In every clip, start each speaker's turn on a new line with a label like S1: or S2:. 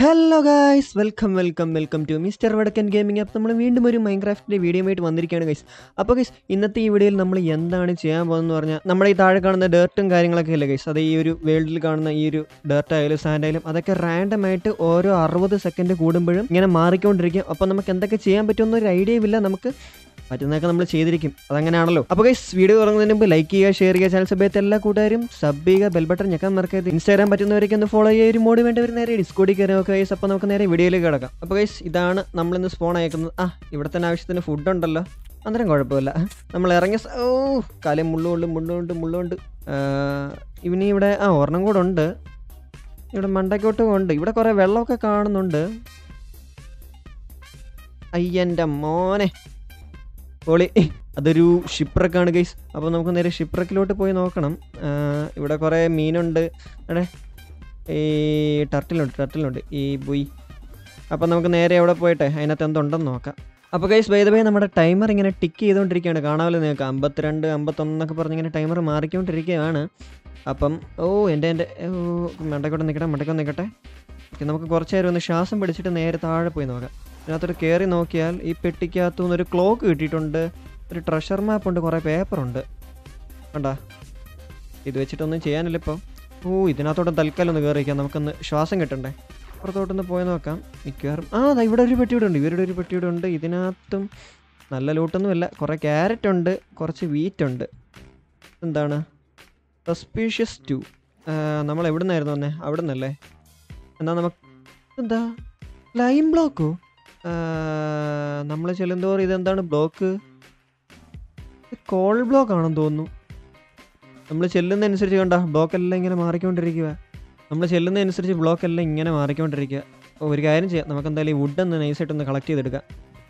S1: Hello guys welcome welcome welcome to mister Vadakkan gaming അപ്പോൾ നമ്മൾ വീണ്ടും ഒരു മൈൻക്രാഫ്റ്റിൻ്റെ വീഡിയോ ആയിട്ട് വന്നിരിക്കുകയാണ് ഗൈസ് അപ്പോൾ ഗൈസ് ഇന്നത്തെ ഈ വീഡിയോയിൽ നമ്മൾ എന്താണ് ചെയ്യാൻ പോകുന്നതെന്ന് പറഞ്ഞാൽ നമ്മുടെ ഈ താഴെ കാണുന്ന ഡേർട്ടും കാര്യങ്ങളൊക്കെ ഇല്ലേ ഗൈസ് അത് ഈ ഒരു വേൾഡിൽ കാണുന്ന ഈ ഒരു ഡേർട്ട് ആയാലും സാൻഡ് ആയാലും അതൊക്കെ റാൻഡം ആയിട്ട് ഓരോ അറുപത് സെക്കൻഡ് കൂടുമ്പോഴും ഇങ്ങനെ മാറിക്കൊണ്ടിരിക്കും അപ്പോൾ നമുക്ക് എന്തൊക്കെ ചെയ്യാൻ പറ്റുമെന്ന് ഒരു ഐഡിയ ഇല്ല നമുക്ക് പറ്റുന്നതൊക്കെ നമ്മൾ ചെയ്തിരിക്കും അതങ്ങനെയാണല്ലോ അപ്പോൾ ഗൈസ് വീഡിയോ തുടങ്ങുന്നതിന് മുമ്പ് ലൈക്ക് ചെയ്യുക ഷെയർ ചെയ്യുക ചാനൽ സഭയത്തെ എല്ലാ കൂട്ടുകാരും സബ് ചെയ്യുക ബെൽ ബട്ടൺ ഞെക്കാൻ മറക്കരുത് ഇൻസ്റ്റാഗ്രാം പറ്റുന്നവരൊക്കെ ഒന്ന് ഫോളോ ചെയ്യുക ഒരു മോഡ് വേണ്ടവർ നേരെ ഡിസ്കോഡിൽ കയറി നോക്കുക ഗൈസ് അപ്പോൾ നമുക്ക് നേരെ വീഡിയോയിലേക്ക് കിടക്കാം അപ്പോൾ ഗൈസ് ഇതാണ് നമ്മളിന്ന് സ്പോൺ അയക്കുന്നത് ആ ഇവിടെ തന്നെ ആവശ്യത്തിന് ഫുഡ് ഉണ്ടല്ലോ അന്നേരം കുഴപ്പമില്ല നമ്മൾ ഇറങ്ങിയ സ- ഓ കാലം മുള്ളുകൊണ്ട് മുള്ളുകൊണ്ട് മുള്ളുകൊണ്ട് ഇവനി ഇവിടെ ആ ഒരെണ്ണം കൂടെ ഉണ്ട് ഇവിടെ മണ്ടയ്ക്കോട്ടും ഉണ്ട് ഇവിടെ കുറേ വെള്ളമൊക്കെ കാണുന്നുണ്ട് അയ്യൻ്റെ മോനെ പൊളി അതൊരു ഷിപ്രക്കാണ് ഗൈസ് അപ്പോൾ നമുക്ക് നേരെ ഷിപ്രക്കിലോട്ട് പോയി നോക്കണം ആ, ഇവിടെ കുറേ മീനുണ്ട് അവിടെ ഈ ടർട്ടിലുണ്ട് ടർട്ടിലുണ്ട് ഈ ബുയി അപ്പോൾ നമുക്ക് നേരെ അവിടെ പോയിട്ടെ അതിനകത്ത് എന്തുണ്ടെന്ന് നോക്കാം അപ്പോൾ ഗൈസ് ബൈ ബൈ നമ്മുടെ ടൈമർ ഇങ്ങനെ ടിക്ക് ചെയ്തുകൊണ്ടിരിക്കുകയാണ് കാണാമല്ലോ നിങ്ങൾക്ക് അമ്പത്തിരണ്ട് അമ്പത്തൊന്നൊക്കെ പറഞ്ഞ് ഇങ്ങനെ ടൈമർ മാറിക്കൊണ്ടിരിക്കുകയാണ് അപ്പം ഓ എൻ്റെ എൻ്റെ ഓ മണ്ടക്കോട്ട് നിൽക്കട്ടെ മണ്ടക്കോട്ട് നിൽക്കട്ടെ ഓക്കെ നമുക്ക് കുറച്ച് നേരം ഒന്ന് ശ്വാസം പിടിച്ചിട്ട് നേരെ താഴെ പോയി നോക്കാം ഇതിനകത്തോട്ട് കയറി നോക്കിയാൽ ഈ പെട്ടിക്കകത്തു നിന്ന് ഒരു ക്ലോക്ക് കിട്ടിയിട്ടുണ്ട് ഒരു ട്രഷർ മാപ്പ് ഉണ്ട് കുറേ പേപ്പറുണ്ട് കണ്ടാ ഇത് വെച്ചിട്ടൊന്നും ചെയ്യാനില്ല ഇപ്പോൾ ഓ ഇതിനകത്തോട്ട് തൽക്കാലം ഒന്ന് കയറിയിരിക്കാം നമുക്കൊന്ന് ശ്വാസം കിട്ടണ്ടേ പുറത്തോട്ടൊന്ന് പോയി നോക്കാം മിക്കവാറും ആ ദാ ഇവിടെ ഒരു പെട്ടിയുടെ ഉണ്ട് ഇവരുടെ ഒരു പെട്ടിയുടെ ഉണ്ട് ഇതിനകത്തും നല്ല ലൂട്ടൊന്നുമില്ല കുറേ ക്യാരറ്റ് ഉണ്ട് കുറച്ച് വീറ്റ് ഉണ്ട് എന്താണ് സസ്പീഷ്യസ് ടു നമ്മൾ എവിടെ നിന്നായിരുന്നു വന്നേ അവിടെ നിന്നല്ലേ എന്നാൽ നമുക്ക് എന്താ ലൈം ബ്ലോക്കോ നമ്മൾ ചെല്ലുന്തോറും ഇതെന്താണ് ബ്ലോക്ക് കോൾ ബ്ലോക്ക് ആണെന്ന് തോന്നുന്നു നമ്മൾ ചെല്ലുന്നതനുസരിച്ച് കണ്ട ബ്ലോക്ക് എല്ലാം ഇങ്ങനെ മാറിക്കൊണ്ടിരിക്കുക നമ്മൾ ചെല്ലുന്നതനുസരിച്ച് ബ്ലോക്ക് എല്ലാം ഇങ്ങനെ മാറിക്കൊണ്ടിരിക്കുക അപ്പോൾ ഒരു കാര്യം ചെയ്യാം നമുക്ക് എന്തായാലും ഈ വുഡ് ഒന്ന് നൈസായിട്ടൊന്ന് കളക്ട് ചെയ്തെടുക്കാം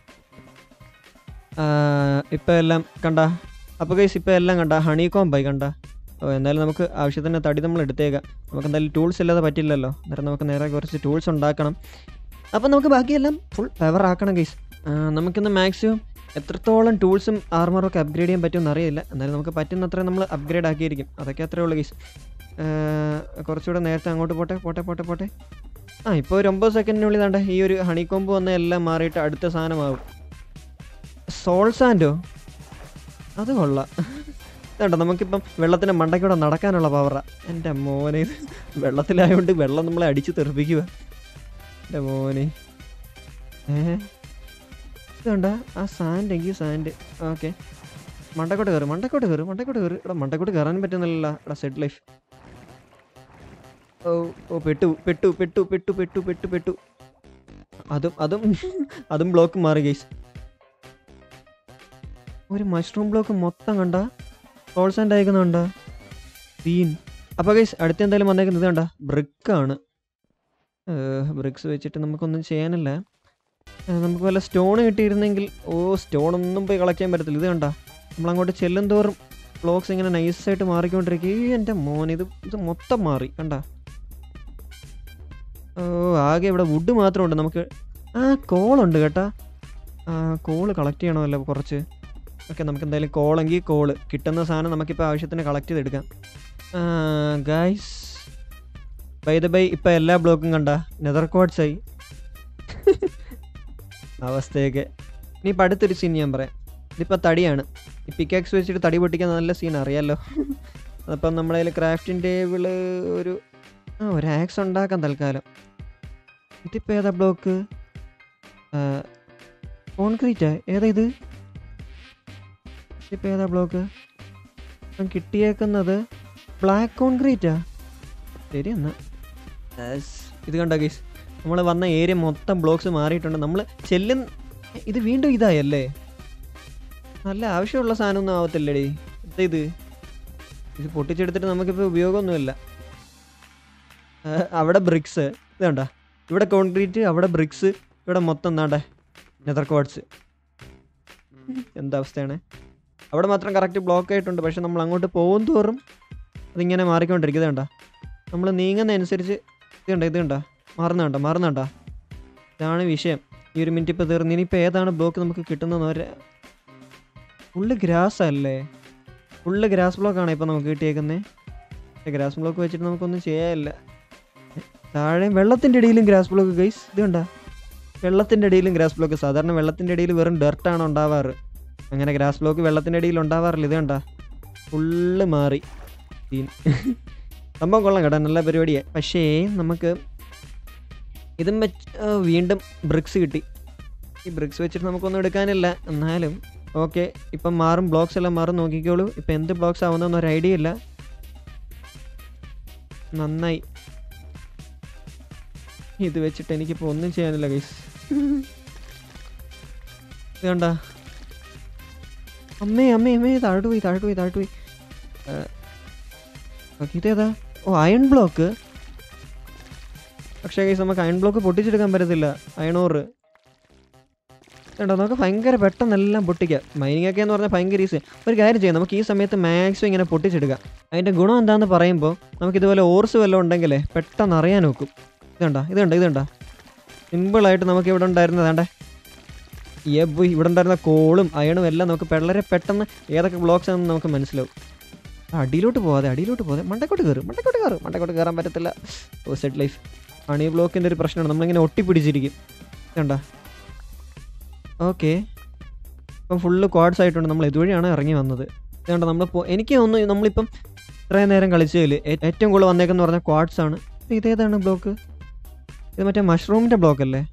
S1: ഇപ്പം എല്ലാം കണ്ട അപ്പോൾ കേസ് ഇപ്പം എല്ലാം കണ്ട ഹണി കോമ്പായി കണ്ട ഓ എന്തായാലും നമുക്ക് ആവശ്യത്തിന് തടി നമ്മൾ എടുത്തേക്കാം നമുക്ക് എന്തായാലും ടൂൾസ് ഇല്ലാതെ പറ്റില്ലല്ലോ അന്നേരം നമുക്ക് നേരെ കുറച്ച് ടൂൾസ് ഉണ്ടാക്കണം അപ്പം നമുക്ക് ബാക്കിയെല്ലാം ഫുൾ പവർ ആക്കണം ഗൈസ് നമുക്കിന്ന് മാക്സിമം എത്രത്തോളം ടൂൾസും ആർമറും ഒക്കെ അപ്ഗ്രേഡ് ചെയ്യാൻ പറ്റുമെന്ന് അറിയില്ല എന്നാലും നമുക്ക് പറ്റുന്നത്ര നമ്മൾ അപ്ഗ്രേഡ് ആക്കിയിരിക്കും അതൊക്കെ അത്രേ ഉള്ളൂ ഗൈസ് കുറച്ചുകൂടെ നേരത്തെ അങ്ങോട്ട് പോട്ടെ പോട്ടെ പോട്ടെ പോട്ടെ ആ ഇപ്പോൾ ഒരു ഒമ്പത് സെക്കൻഡിനുള്ളിൽ താണ്ടെ ഈ ഒരു ഹണി കൊമ്പ് വന്ന എല്ലാം മാറിയിട്ട് അടുത്ത സാധനമാകും സോൾ സാൻഡോ അത് കൊള്ളാം ഇതുണ്ടോ നമുക്കിപ്പം വെള്ളത്തിൻ്റെ മണ്ടയ്ക്കൂടെ നടക്കാനുള്ള പവറാ എൻ്റെ മോനെ ഇത് വെള്ളത്തിലായതുകൊണ്ട് വെള്ളം നമ്മളെ അടിച്ച് തെറിപ്പിക്കുക എൻ്റെ മോനെ ഏ ഇതുണ്ട ആ സാൻഡ് എങ്കിൽ സാൻഡ് ഓക്കെ മണ്ടക്കോട്ട് കയറി മണ്ടക്കോട്ട് കയറി മണ്ടക്കോട്ട് കയറി ഇവിടെ മണ്ടക്കോട്ട് കയറാൻ പറ്റുന്നില്ല ഇവിടെ സെഡ് ലൈഫ് ഓ ഓ പെട്ടു പെട്ടു പെട്ടു പെട്ടു പെട്ടു പെട്ടു പെട്ടു അതും അതും അതും ബ്ലോക്ക് മാറി ഗൈസ് ഒരു മഷ്റൂം ബ്ലോക്ക് മൊത്തം കണ്ട സോൾസ് ആൻഡ് അയക്കുന്നുണ്ട സീൻ അപ്പോൾ ഗൈസ് അടുത്ത് എന്തായാലും വന്നേക്കുന്നത് കണ്ട ബ്രിക്കാണ് ബ്രിക്സ് വെച്ചിട്ട് നമുക്കൊന്നും ചെയ്യാനില്ല ഏഹ് നമുക്ക് വല്ല സ്റ്റോൺ കിട്ടിയിരുന്നെങ്കിൽ ഓ സ്റ്റോൺ ഒന്നും പോയി കളക്ട് ചെയ്യാൻ പറ്റത്തില്ല ഇത് കണ്ട നമ്മളങ്ങോട്ട് ചെല്ലും തോറും ബ്ലോക്സ് ഇങ്ങനെ നൈസായിട്ട് മാറിക്കൊണ്ടിരിക്കുക ഈ എൻ്റെ മോൻ ഇത് ഇത് മൊത്തം മാറി കണ്ട ഓ ആകെ ഇവിടെ വുഡ് മാത്രമുണ്ട് നമുക്ക് ആ കോളുണ്ട് കേട്ടാ ആ കോള് കളക്ട് ചെയ്യണമല്ലോ കുറച്ച് ഓക്കെ നമുക്ക് എന്തായാലും കോളെങ്കിൽ കോള് കിട്ടുന്ന സാധനം നമുക്കിപ്പോൾ ആവശ്യത്തിന് കളക്ട് ചെയ്തെടുക്കാം ഗൈസ് ബൈ ദ ബൈ ഇപ്പം എല്ലാ ബ്ലോക്കും കണ്ട നെതർ കോഡ്സായി അവസ്ഥയൊക്കെ ഇനിയിപ്പോൾ അടുത്തൊരു സീൻ ഞാൻ പറയാം ഇതിപ്പോൾ തടിയാണ് ഈ പിക്കാക്സ് വെച്ചിട്ട് തടി പൊട്ടിക്കാൻ നല്ല സീൻ അറിയാമല്ലോ അപ്പം നമ്മുടെ കയ്യിൽ ക്രാഫ്റ്റിംഗ് ടേബിള് ഒരു ആ ഒരു ആക്സ് ഉണ്ടാക്കാം തൽക്കാലം ഇതിപ്പോൾ ഏതാ ബ്ലോക്ക് കോൺക്രീറ്റാ ഏതാ ഇത് ഇതിപ്പോൾ ഏതാ ബ്ലോക്ക് ഇപ്പം കിട്ടിയേക്കുന്നത് ബ്ലാക്ക് കോൺക്രീറ്റാ ശരി എന്നാ യെസ്. ഇത് കണ്ട ഗൈസ് നമ്മൾ വന്ന ഏരിയ മൊത്തം ബ്ലോക്സ് മാറിയിട്ടുണ്ട് നമ്മൾ ചെല്ലുന്ന ഇത് വീണ്ടും ഇതായല്ലേ നല്ല ആവശ്യമുള്ള സാധനമൊന്നും ആവത്തില്ലടി എന്താ ഇത് ഇത് പൊട്ടിച്ചെടുത്തിട്ട് നമുക്കിപ്പോൾ ഉപയോഗമൊന്നുമില്ല ആ, അവിടെ ബ്രിക്സ് ഇത് കണ്ട ഇവിടെ കോൺക്രീറ്റ് അവിടെ ബ്രിക്സ് ഇവിടെ മൊത്തം എന്താണ്ടേ നെതർ കോഡ്സ് എന്താ അവസ്ഥയാണ് അവിടെ മാത്രം കറക്റ്റ് ബ്ലോക്ക് ആയിട്ടുണ്ട് പക്ഷെ നമ്മൾ അങ്ങോട്ട് പോകും തോറും അതിങ്ങനെ മാറിക്കൊണ്ടിരിക്കും ഇത് കണ്ട നമ്മൾ നീങ്ങുന്നതനുസരിച്ച് ഇത് കണ്ട ഇത് കണ്ട മാറുന്ന കണ്ട മാറുന്ന കണ്ട ഇതാണ് വിഷയം ഈ ഒരു മിനിറ്റ് ഇപ്പോൾ തീർന്നു ഇനിയിപ്പോൾ ഏതാണ് ബ്ലോക്ക് നമുക്ക് കിട്ടുന്നതെന്ന് ഒരു ഫുള്ള് ഗ്രാസ് അല്ലേ ഫുള്ള് ഗ്രാസ് ബ്ലോക്കാണ് ഇപ്പോൾ നമുക്ക് കിട്ടിയേക്കുന്നത് ഗ്രാസ് ബ്ലോക്ക് വെച്ചിട്ട് നമുക്കൊന്നും ചെയ്യാനില്ല താഴെ വെള്ളത്തിൻ്റെ ഇടയിലും ഗ്രാസ് ബ്ലോക്ക് ഗൈസ് ഇത് കണ്ട വെള്ളത്തിൻ്റെ ഇടയിലും ഗ്രാസ് ബ്ലോക്ക് സാധാരണ വെള്ളത്തിൻ്റെ ഇടയിൽ വെറും ഡെർട്ടാണ് ഉണ്ടാവാറ് അങ്ങനെ ഗ്രാസ് ബ്ലോക്ക് വെള്ളത്തിൻ്റെ ഇടയിൽ ഉണ്ടാവാറില്ല ഇത് കണ്ട ഫുള്ള് മാറി സീൻ സംഭവം കൊള്ളാം കേട്ടോ നല്ല പരിപാടിയാണ് പക്ഷേ നമുക്ക് ഇതും വെച്ച് ആ, വീണ്ടും ബ്രിക്സ് കിട്ടി ഈ ബ്രിക്സ് വെച്ചിട്ട് നമുക്കൊന്നും എടുക്കാനില്ല എന്നാലും ഓക്കെ ഇപ്പം മാറും ബ്ലോക്സ് എല്ലാം മാറും നോക്കിക്കോളൂ ഇപ്പം എന്ത് ബ്ലോക്സ് ആവുന്നതെന്ന് ഒരു ഐഡിയ ഇല്ല നന്നായി ഇത് വെച്ചിട്ട് എനിക്കിപ്പോൾ ഒന്നും ചെയ്യാനില്ല ഗൈസ് ഇത് കണ്ട അമ്മേ അമ്മേ അമ്മേ താഴോട്ട് പോയി താഴോട്ട് പോയി താഴോട്ട് പോയി ആ, ഓക്കെ ഇതേതാ ഓ അയൺ ബ്ലോക്ക് പക്ഷേ ഗൈസ് നമുക്ക് അയൺ ബ്ലോക്ക് പൊട്ടിച്ചെടുക്കാൻ പറ്റത്തില്ല അയണോറ് കണ്ടോ നമുക്ക് ഭയങ്കര പെട്ടെന്നെല്ലാം പൊട്ടിക്കാം മൈനിങ് ഒക്കെ എന്ന് പറഞ്ഞാൽ ഭയങ്കര ഈസി ഒരു കാര്യം ചെയ്യാം നമുക്ക് ഈ സമയത്ത് മാക്സിമം ഇങ്ങനെ പൊട്ടിച്ചെടുക്കാം അതിൻ്റെ ഗുണം എന്താണെന്ന് പറയുമ്പോൾ നമുക്ക് ഇതുപോലെ ഓർസ് വല്ലതും ഉണ്ടെങ്കിലേ പെട്ടെന്ന് അറിയാൻ നോക്കും ഇതുണ്ട ഇതുണ്ട് ഇതുണ്ട സിമ്പിളായിട്ട് നമുക്ക് ഇവിടെ ഉണ്ടായിരുന്നതാണ്ടേ ഏബ് ഇവിടെ ഉണ്ടായിരുന്ന കോളും അയണും എല്ലാം നമുക്ക് വളരെ പെട്ടെന്ന് ഏതൊക്കെ ബ്ലോക്സ് ആണെന്ന് നമുക്ക് മനസ്സിലാവും ആ, അടിയിലോട്ട് പോകാതെ അടിയിലോട്ട് പോകാതെ മണ്ടക്കോട്ട് കയറും മണ്ടക്കോട്ട് കയറും മണ്ടക്കോട്ട് കയറാൻ പറ്റത്തില്ല ഓ സെറ്റ് ലൈഫ് അണി ബ്ലോക്കിൻ്റെ ഒരു പ്രശ്നമാണ് നമ്മളിങ്ങനെ ഒട്ടിപ്പിടിച്ചിരിക്കും കണ്ട ഓക്കെ ഇപ്പം ഫുള്ള് ക്വാഡ്സ് ആയിട്ടുണ്ട് നമ്മൾ ഇതുവഴിയാണ് ഇറങ്ങി വന്നത് ഇതുകൊണ്ട് നമ്മൾ എനിക്ക് തോന്നുന്നു നമ്മളിപ്പം ഇത്രയും നേരം കളിച്ചതിൽ ഏറ്റവും കൂടുതൽ വന്നേക്കെന്ന് പറഞ്ഞാൽ ക്വാഡ്സ് ആണ് ഇത് ഇതേതാണ് ബ്ലോക്ക് ഇത് മറ്റേ മഷ്റൂമിൻ്റെ ബ്ലോക്ക് അല്ലേ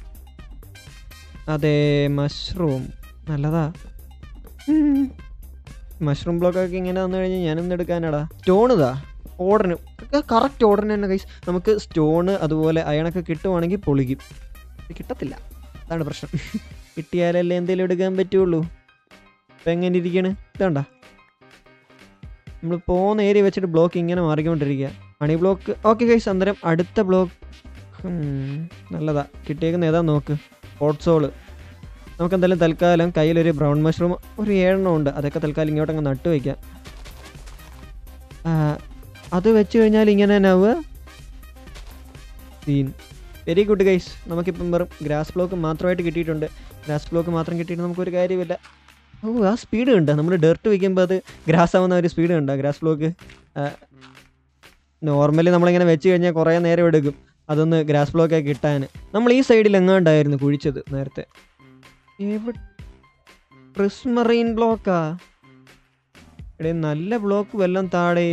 S1: അതെ മഷ്റൂം നല്ലതാ മഷ്റൂം ബ്ലോക്കൊക്കെ ഇങ്ങനെ വന്നു കഴിഞ്ഞാൽ ഞാനൊന്നും എടുക്കാനാടാ സ്റ്റോൺ ഇതാ ഓർഡറിന് കറക്റ്റ് ഓർഡറിന് തന്നെ കൈസ് നമുക്ക് സ്റ്റോണ് അതുപോലെ അയണൊക്കെ കിട്ടുവാണെങ്കിൽ പൊളിക്കും ഇത് കിട്ടത്തില്ല അതാണ് പ്രശ്നം കിട്ടിയാലല്ലേ എന്തെങ്കിലും എടുക്കാൻ പറ്റുള്ളൂ ഇപ്പം എങ്ങനെ ഇരിക്കണ് ഇതാണ്ട നമ്മൾ പോകുന്ന ഏരിയ വെച്ചിട്ട് ബ്ലോക്ക് ഇങ്ങനെ മാറിക്കൊണ്ടിരിക്കുക മണി ബ്ലോക്ക് ഓക്കെ കൈസ് അന്നേരം അടുത്ത ബ്ലോക്ക് നല്ലതാ കിട്ടിയേക്കുന്ന ഏതാ നോക്ക് ഹോട്ട്സോള് നമുക്ക് എന്തായാലും തൽക്കാലം കയ്യിലൊരു ബ്രൗൺ മഷ്റൂം ഒരു ഏഴെണ്ണം ഉണ്ട് അതൊക്കെ തൽക്കാലം ഇങ്ങോട്ടങ്ങ് നട്ടു വയ്ക്കാം ആ, അത് വെച്ച് കഴിഞ്ഞാൽ ഇങ്ങനെ തന്നെ ആവുക സീൻ വെരി ഗുഡ് ഗൈസ് നമുക്കിപ്പം വെറും ഗ്രാസ് ബ്ലോക്ക് മാത്രമായിട്ട് കിട്ടിയിട്ടുണ്ട് ഗ്രാസ് ബ്ലോക്ക് മാത്രം കിട്ടിയിട്ട് നമുക്കൊരു കാര്യമില്ല ഓ ആ സ്പീഡ് കണ്ട നമ്മൾ ഡെർട്ട് വയ്ക്കുമ്പോൾ അത് ഗ്രാസ് ആവുന്ന ഒരു സ്പീഡ് കണ്ട ഗ്രാസ് ബ്ലോക്ക് നോർമലി നമ്മളിങ്ങനെ വെച്ച് കഴിഞ്ഞാൽ കുറേ നേരം എടുക്കും അതൊന്ന് ഗ്രാസ് ബ്ലോക്കൊക്കെ കിട്ടാൻ നമ്മൾ ഈ സൈഡിൽ എങ്ങാണ്ടായിരുന്നു കുഴിച്ചത് നേരത്തെ എവിടെ പ്രിസ്മറീൻ ബ്ലോക്കാ എടേ നല്ല ബ്ലോക്ക് വല്ലം താടേ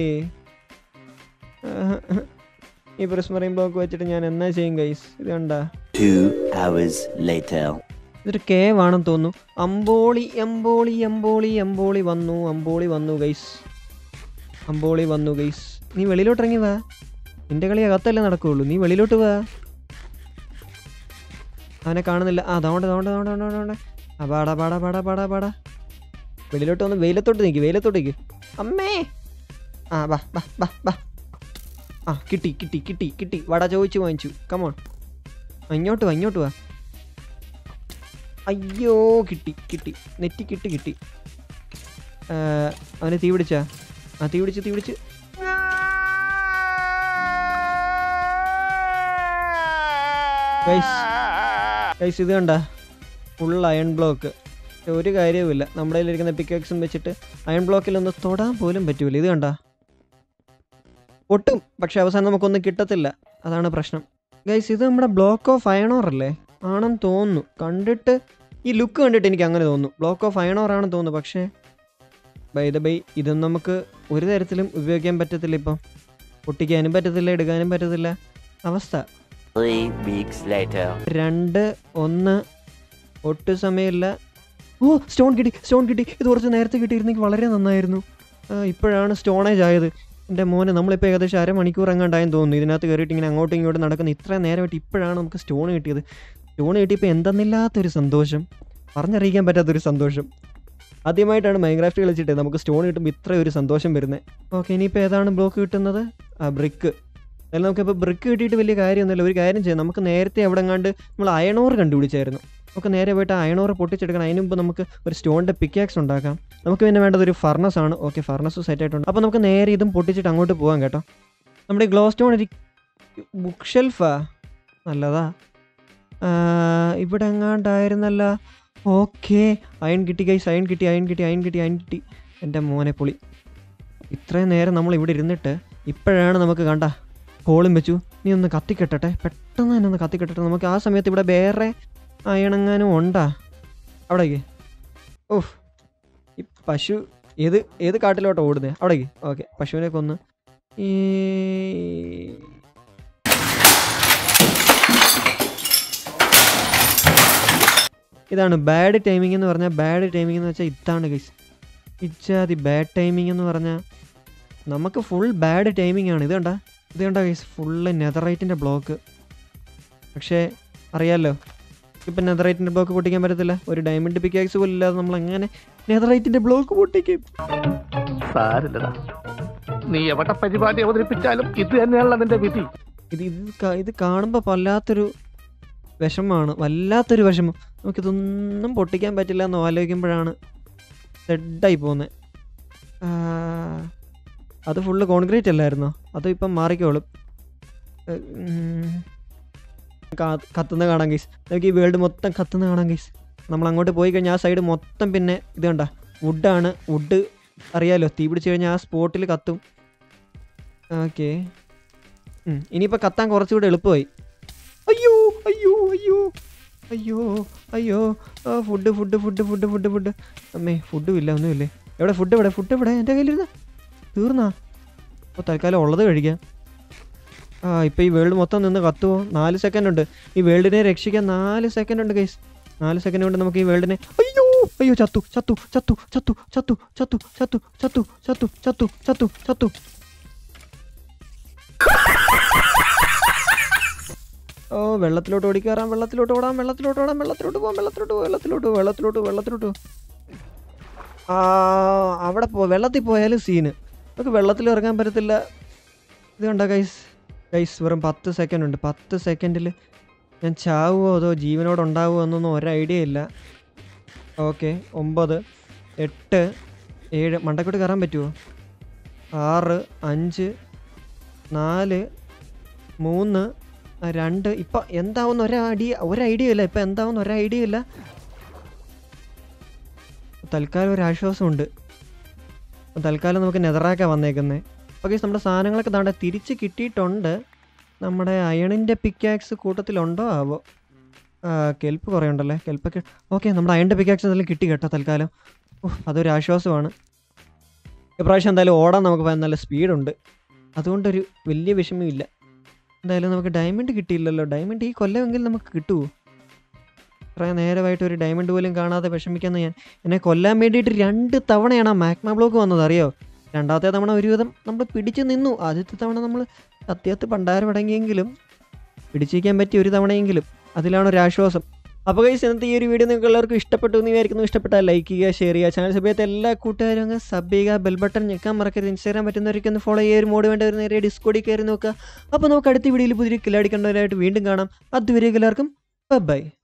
S1: ഈ പ്രിസ്മറീൻ ബ്ലോക്ക് വെച്ചിട്ട് ഞാൻ എന്നാ ചെയ്യും ഗൈസ് ഇത് കണ്ടാ
S2: Two hours later.
S1: ഇതൊരു കേവ് ആണെന്ന് തോന്നുന്നു അമ്പോളി അമ്പോളി അമ്പോളി അമ്പോളി വന്നു അമ്പോളി വന്നു ഗൈസ് അമ്പോളി വന്നു ഗൈസ് നീ വെളിയിലോട്ട് ഇറങ്ങി വാ നിന്റെ കളി അകത്തല്ലേ നടക്കുകയുള്ളൂ നീ വെളിയിലോട്ട് വാ അവനെ കാണുന്നില്ല ആ അതോണ്ട് അതോണ്ട് അതോണ്ട് അതോണ്ട് അതോണ്ട് ആ പാടാ പാടാ പാടാ പാടാ പാടാ വെളിയിലോട്ട് വന്ന് വെയിലത്തോട്ട് നിൽക്ക് വെയിലത്തോട്ട് നിൽക്ക് അമ്മേ ആ ബാ ബാ ബാ ബാ ആ കിട്ടി കിട്ടി കിട്ടി കിട്ടി വട ചോദിച്ചു വാങ്ങിച്ചു കമോൺ ഇങ്ങോട്ട് വാ ഇങ്ങോട്ട് വാ അയ്യോ കിട്ടി കിട്ടി നെറ്റി കിട്ടി കിട്ടി ആ, അവന് തീ പിടിച്ചാ ആ തീ പിടിച്ച് തീ പിടിച്ച് ഗൈസ് ഗൈസ് ഇത് കണ്ട ഫുൾ അയൺ ബ്ലോക്ക് ഒരു കാര്യവുമില്ല നമ്മുടെ കയ്യിലിരിക്കുന്ന പിക്കക്സും വെച്ചിട്ട് അയൺ ബ്ലോക്കിലൊന്ന് തൊടാൻ പോലും പറ്റൂല ഇത് കണ്ട പൊട്ടും പക്ഷെ അവസാനം നമുക്കൊന്നും കിട്ടത്തില്ല അതാണ് പ്രശ്നം ഗൈസ് ഇത് നമ്മുടെ ബ്ലോക്ക് ഓഫ് അയണോർ അല്ലേ ആണെന്ന് തോന്നുന്നു കണ്ടിട്ട് ഈ ലുക്ക് കണ്ടിട്ട് എനിക്ക് അങ്ങനെ തോന്നുന്നു ബ്ലോക്ക് ഓഫ് അയണോർ ആണെന്ന് തോന്നുന്നു പക്ഷേ ബൈ ദ ബൈ ഇതൊന്നും നമുക്ക് ഒരു തരത്തിലും ഉപയോഗിക്കാൻ പറ്റത്തില്ല ഇപ്പം പൊട്ടിക്കാനും പറ്റത്തില്ല എടുക്കാനും പറ്റത്തില്ല അവസ്ഥ
S2: Three weeks later.
S1: രണ്ട് ഒന്ന് ഒട്ടും സമയമില്ല ഓ സ്റ്റോൺ കിട്ടി സ്റ്റോൺ കിട്ടി ഇത് കുറച്ച് നേരത്തെ കിട്ടിയിരുന്നെങ്കിൽ വളരെ നന്നായിരുന്നു ആ, ഇപ്പോഴാണ് സ്റ്റോണേജ് ആയത് എൻ്റെ മോനെ നമ്മളിപ്പോൾ ഏകദേശം അരമണിക്കൂർ എങ്ങാണ്ടായെന്ന് തോന്നുന്നു ഇതിനകത്ത് കയറിയിട്ട് ഇങ്ങനെ അങ്ങോട്ടും ഇങ്ങോട്ടും നടക്കുന്ന ഇത്ര നേരമായിട്ട് ഇപ്പോഴാണ് നമുക്ക് സ്റ്റോൺ കിട്ടിയത് സ്റ്റോൺ കിട്ടിയപ്പോൾ എന്തെന്നില്ലാത്തൊരു സന്തോഷം പറഞ്ഞറിയിക്കാൻ പറ്റാത്തൊരു സന്തോഷം ആദ്യമായിട്ടാണ് മൈൻക്രാഫ്റ്റ് കളിച്ചിട്ട് നമുക്ക് സ്റ്റോൺ കിട്ടുമ്പോൾ ഇത്ര ഒരു സന്തോഷം വരുന്നത് ഓക്കെ ഇനിയിപ്പോൾ ഏതാണ് ബ്ലോക്ക് കിട്ടുന്നത് ആ ബ്രിക്ക് അതിൽ നമുക്കിപ്പോൾ ബ്രിക്ക് കിട്ടിയിട്ട് വലിയ കാര്യമൊന്നുമില്ല ഒരു കാര്യം ചെയ്യാം നമുക്ക് നേരത്തെ എവിടെ കണ്ട് നമ്മൾ അയണോർ കണ്ടുപിടിച്ചായിരുന്നു നമുക്ക് നേരെ പോയിട്ട് അയണോർ പൊട്ടിച്ചെടുക്കണം അതിന് മുമ്പ് നമുക്ക് ഒരു സ്റ്റോണിൻ്റെ പിക്കാക്സ് ഉണ്ടാക്കാം നമുക്ക് പിന്നെ വേണ്ടത് ഒരു ഫർണസ് ആണ് ഓക്കെ ഫർണസ് സെറ്റ് ആയിട്ടുണ്ട് അപ്പോൾ നമുക്ക് നേരെ ഇതും പൊട്ടിച്ചിട്ട് അങ്ങോട്ട് പോകാം കേട്ടോ നമ്മുടെ ഗ്ലോ സ്റ്റോൺ ഒരു ബുക്ക് ഷെൽഫാ നല്ലതാ ആ, ഇവിടെ എങ്ങാണ്ടായിരുന്നല്ല ഓക്കെ അയൺ കിട്ടി ഗൈസ് അയൺ കിട്ടി അയൺ കിട്ടി അയൺ കിട്ടി അയൺ കിട്ടി എൻ്റെ മോനെ പൊളി ഇത്രയും നേരം നമ്മൾ ഇവിടെ ഇരുന്നിട്ട് ഇപ്പോഴാണ് നമുക്ക് കണ്ട കോളും വെച്ചു നീ ഒന്ന് കത്തിക്കെട്ടട്ടെ പെട്ടെന്ന് തന്നെ ഒന്ന് കത്തിക്കെട്ടട്ടെ നമുക്ക് ആ സമയത്ത് ഇവിടെ വേറെ അയണങ്ങാനും ഉണ്ടാ അവിടേക്ക് ഓഹ് ഈ പശു ഏത് ഏത് കാട്ടിലോട്ടോ ഓടുന്നത് അവിടേക്ക് ഓക്കെ പശുവിനെ കൊന്ന് ഈ ഇതാണ് ബാഡ് ടൈമിംഗ് എന്ന് പറഞ്ഞാൽ ബാഡ് ടൈമിംഗ് എന്ന് വെച്ചാൽ ഇതാണ് ഗൈസ് ഇച്ചാതി ബാഡ് ടൈമിംഗ് എന്ന് പറഞ്ഞാൽ നമുക്ക് ഫുൾ ബാഡ് ടൈമിംഗ് ആണ് ഇത് കണ്ട ഇത് കണ്ട ഗൈസ് ഫുള്ള് നെതറൈറ്റിൻ്റെ ബ്ലോക്ക് പക്ഷേ അറിയാലോ ഇപ്പം നെതറൈറ്റിൻ്റെ ബ്ലോക്ക് പൊട്ടിക്കാൻ പറ്റത്തില്ല ഒരു ഡയമണ്ട് പിക്കാക്സ് പോലും ഇല്ലാതെ നമ്മൾ എങ്ങനെ നെതറൈറ്റിൻ്റെ ബ്ലോക്ക് പൊട്ടിക്കും
S3: സാരില്ലടാ നീ എവിടെ പരിപാടി അവതരിപ്പിച്ചാലും ഇത് തന്നെയാണല്ലോ നിന്റെ വിധി
S1: ഇത് ഇത് കാ- ഇത് കാണുമ്പോൾ വല്ലാത്തൊരു വിഷമമാണ് വല്ലാത്തൊരു വിഷമം നമുക്കിതൊന്നും പൊട്ടിക്കാൻ പറ്റില്ല എന്ന് ആലോചിക്കുമ്പോഴാണ് ഡെഡായി പോകുന്നത് അത് ഫുള്ള് കോൺക്രീറ്റ് അല്ലായിരുന്നോ അത് ഇപ്പം മാറിക്കോളും ഏഹ്, ഉം. കാ- കത്തുന്ന കാണാം ഗൈസ് നമുക്ക് ഈ വേൾഡ് മൊത്തം കത്തുന്ന കാണാം ഗൈസ് നമ്മൾ അങ്ങോട്ട് പോയി കഴിഞ്ഞാൽ ആ സൈഡ് മൊത്തം പിന്നെ ഇത് കണ്ട വുഡാണ് വുഡ് അറിയാലോ തീ പിടിച്ച് കഴിഞ്ഞാൽ ആ സ്പോട്ടിൽ കത്തും ഓക്കെ ഇനിയിപ്പോൾ കത്താൻ കുറച്ചുകൂടെ എളുപ്പമായി അയ്യോ അയ്യോ അയ്യോ അയ്യോ അയ്യോ ആ food food food food food food അമ്മേ ഫുഡും ഇല്ല ഒന്നുമില്ലേ എവിടെ ഫുഡ് എവിടെ ഫുഡ് എവിടെ എൻ്റെ കയ്യിലിരുന്ന തീർന്നാ അപ്പോൾ തൽക്കാലം ഉള്ളത് കഴിക്കാം ആ ഇപ്പോൾ ഈ വേൾഡ് മൊത്തം നിന്ന് കത്തുമോ നാല് സെക്കൻഡ് ഉണ്ട് ഈ വേൾഡിനെ രക്ഷിക്കാൻ നാല് സെക്കൻഡ് ഉണ്ട് ഗൈസ് നാല് സെക്കൻഡ് കൊണ്ട് നമുക്ക് ഈ വേൾഡിനെ അയ്യോ അയ്യോ ചത്തു ചത്തു ചത്തു ചത്തു ചത്തു ചത്തു ചത്തു ചത്തു ചത്തു ചത്തു ചത്തു ചത്തു ഓ വെള്ളത്തിലോട്ട് ഓടിക്കയറാം വെള്ളത്തിലോട്ട് ഓടാം വെള്ളത്തിലോട്ട് ഓടാം വെള്ളത്തിലോട്ട് പോകാം വെള്ളത്തിലോട്ട് പോകാം വെള്ളത്തിലോട്ട് പോ, വെള്ളത്തിലോട്ട് പോ, വെള്ളത്തിലോട്ട് പോ. ആ അവിടെ പോ വെള്ളത്തിൽ പോയാലും സീന് നമുക്ക് വെള്ളത്തിൽ ഇറങ്ങാൻ പറ്റത്തില്ല ഇത് കണ്ടോ ഗൈസ് ഗൈസ് വെറും പത്ത് സെക്കൻഡ് ഉണ്ട് പത്ത് സെക്കൻഡിൽ ഞാൻ ചാവുമോ അതോ ജീവനോട് ഉണ്ടാവുമോ എന്നൊന്നും ഒരു ഐഡിയ ഇല്ല ഓക്കെ ഒമ്പത് എട്ട് ഏഴ് മണ്ടക്കോട്ട് കയറാൻ പറ്റുമോ ആറ് അഞ്ച് നാല് മൂന്ന് ആ, രണ്ട് ഇപ്പം എന്താവുന്ന ഒരു ഐഡിയ ഒരു ഐഡിയ ഇല്ല ഇപ്പം എന്താവുന്ന ഒരു ഐഡിയ ഇല്ല തൽക്കാലം ഒരു ആശ്വാസമുണ്ട് അപ്പം തൽക്കാലം നമുക്ക് നെതറാക്കാൻ വന്നേക്കുന്നത് ഓക്കെ നമ്മുടെ സാധനങ്ങളൊക്കെ താണ്ടെ തിരിച്ച് കിട്ടിയിട്ടുണ്ട് നമ്മുടെ അയണിൻ്റെ പിക്കാക്സ് കൂട്ടത്തിലുണ്ടോ ആവോ ആ, കെൽപ്പ് കുറേ ഉണ്ടല്ലേ കെൽപ്പൊക്കെ ഓക്കെ നമ്മുടെ അയണിൻ്റെ പിക്കാക്സ് എന്തെങ്കിലും കിട്ടി കേട്ടോ തൽക്കാലം ഓഹ് അതൊരു ആശ്വാസമാണ് ഇപ്രാവശ്യം എന്തായാലും ഓടാൻ നമുക്ക് ഭയ- നല്ല സ്പീഡുണ്ട് അതുകൊണ്ടൊരു വലിയ വിഷമമില്ല എന്തായാലും നമുക്ക് ഡയമണ്ട് കിട്ടിയില്ലല്ലോ ഡയമണ്ട് ഈ കൊല്ലമെങ്കിലും നമുക്ക് കിട്ടുമോ ഇത്രയും നേരമായിട്ട് ഒരു ഡയമണ്ട് പോലും കാണാതെ വിഷമിക്കുന്ന ഞാൻ എന്നെ കൊല്ലാൻ വേണ്ടിയിട്ട് രണ്ട് തവണയാണ് ആ മാഗ്മ ബ്ലോക്ക് വന്നത് അറിയോ രണ്ടാമത്തെ തവണ ഒരുവിധം നമ്മൾ പിടിച്ചു നിന്നു ആദ്യത്തെ തവണ നമ്മൾ സത്യത്ത് പണ്ടാരം അടങ്ങിയെങ്കിലും പിടിച്ചിരിക്കാൻ പറ്റിയ ഒരു തവണയെങ്കിലും അതിലാണ് ഒരു ആശ്വാസം അപ്പോൾ കൈസ് ഇന്നത്തെ ഈ ഒരു വീഡിയോ നിങ്ങൾക്ക് എല്ലാവർക്കും ഇഷ്ടപ്പെട്ടു എന്ന് വിചാരിക്കുന്നു ഇഷ്ടപ്പെട്ടാൽ ലൈക്ക് ചെയ്യുക ഷെയർ ചെയ്യുക ചാനൽ സഭയത്തെ എല്ലാ കൂട്ടുകാരും അങ്ങ് സബ് ചെയ്യുക ബെൽ ബട്ടൺ ഞെക്കാൻ മറക്കരുത് ഇൻസ്റ്റാഗ്രാം പറ്റുന്നവരൊക്കെ ഒന്ന് ഫോളോ ചെയ്യുക ഒരു മോഡ് വേണ്ടവർ നേരെ ഡിസ്കോഡിൽ കയറി നോക്കുക അപ്പോൾ നമുക്ക് അടുത്ത വീഡിയോയിൽ പുതിയ കില്ലാടിക്കേണ്ടവരായിട്ട് വീണ്ടും കാണാം അതുവരെ എല്ലാവർക്കും ബൈ